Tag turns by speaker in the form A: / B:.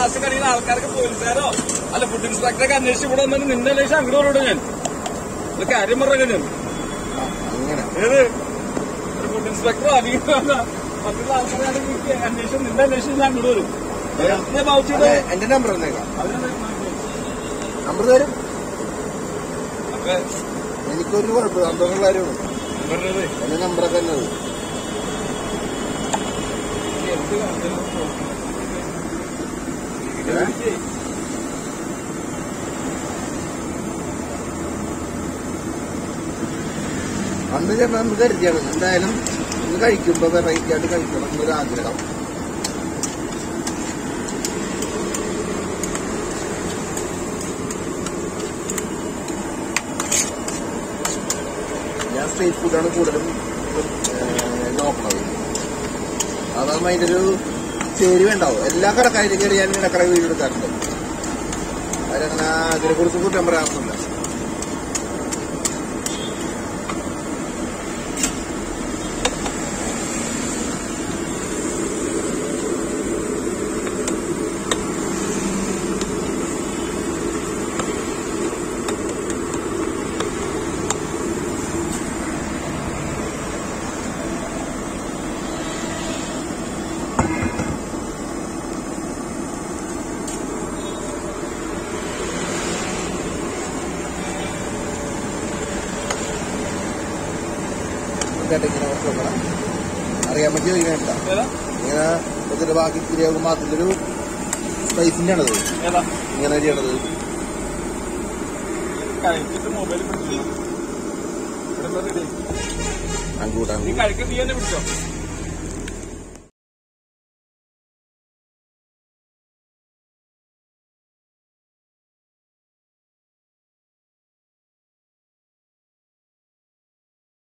A: തമാശ കളിയുന്ന ആൾക്കാർക്ക് പോലീസുകാരോ അല്ല ഫുഡ് ഇൻസ്പെക്ടറൊക്കെ അന്വേഷിച്ച് ഇവിടെ വന്നിട്ട് നിന്നെ അന്വേഷിച്ച് അങ്ങോട്ട് വരോട് ഞാൻ ഒരു കാര്യം പറഞ്ഞ ഞാൻ
B: അങ്ങനെ
A: ഏത് ഒരു ഫുഡ് ഇൻസ്പെക്ടറോ അല്ലെങ്കിൽ മറ്റുള്ള ആൾക്കാരാണെങ്കിൽ അന്വേഷിച്ച് നിന്നെ അന്വേഷിച്ച് ഞാൻ അങ്ങോട്ട് വരും ഞാൻ ബാബുച്ചിയുടെ
B: അതെ, എന്റെ നമ്പർ തന്നേക്കാം
A: അതിനാണ്
B: നമ്പർ തരും
A: അപ്പൊ
B: എനിക്കൊരു കുഴപ്പമില്ല സന്തോഷമുള്ള കാര്യമാണ്
A: ഇവരുടെ
B: എന്റെ നമ്പറൊക്കെ തന്നെ അത്
A: എന്ത് കാണിച്ചാലും
B: അന്ന് ചേട്ടൻ നമുക്ക് കരുതിയാണ് എന്തായാലും ഇന്ന് കഴിക്കുമ്പോ വെറൈറ്റി ആയിട്ട് കഴിക്കണം എന്നൊരു ആഗ്രഹം ഞാൻ സ്ട്രീറ്റ് ഫുഡാണ് കൂടുതലും ഏഹ്, നോക്കണത് അതാകുമ്പോ അതിന്റെ ഒരു ചേരുവ ഉണ്ടാവും എല്ലാ കടക്കാരിലും കയറി ഞാൻ ഇടക്കട വീട് എടുക്കാറുണ്ട് അതിലങ്ങനെ അതിനെ കുറിച്ച് കുറ്റം പറയാറൊന്നുമില്ല കേട്ടോ ഇങ്ങനെ കുറച്ച് നോക്കണം അറിയാൻ പറ്റിയ ഇങ്ങനെ ഇട്ടാ
A: ഏതാ
B: ഇങ്ങനെ ഇതിന്റെ ബാക്കി ഇത്തിരിയാകുമ്പോൾ മാത്രത്തിലൊരു സ്പൈസിന്റെ ആണത്
A: ഏതാ
B: ഇങ്ങനെ ചെയ്യണത്
A: കഴിച്ചിട്ട് മൊബൈൽ പിടിച്ചില്ല ഇവിടെ റെഡി
B: അങ്ങോട്ട്
A: നീ കഴിക്കാൻ നീ തന്നെ പിടിച്ചോ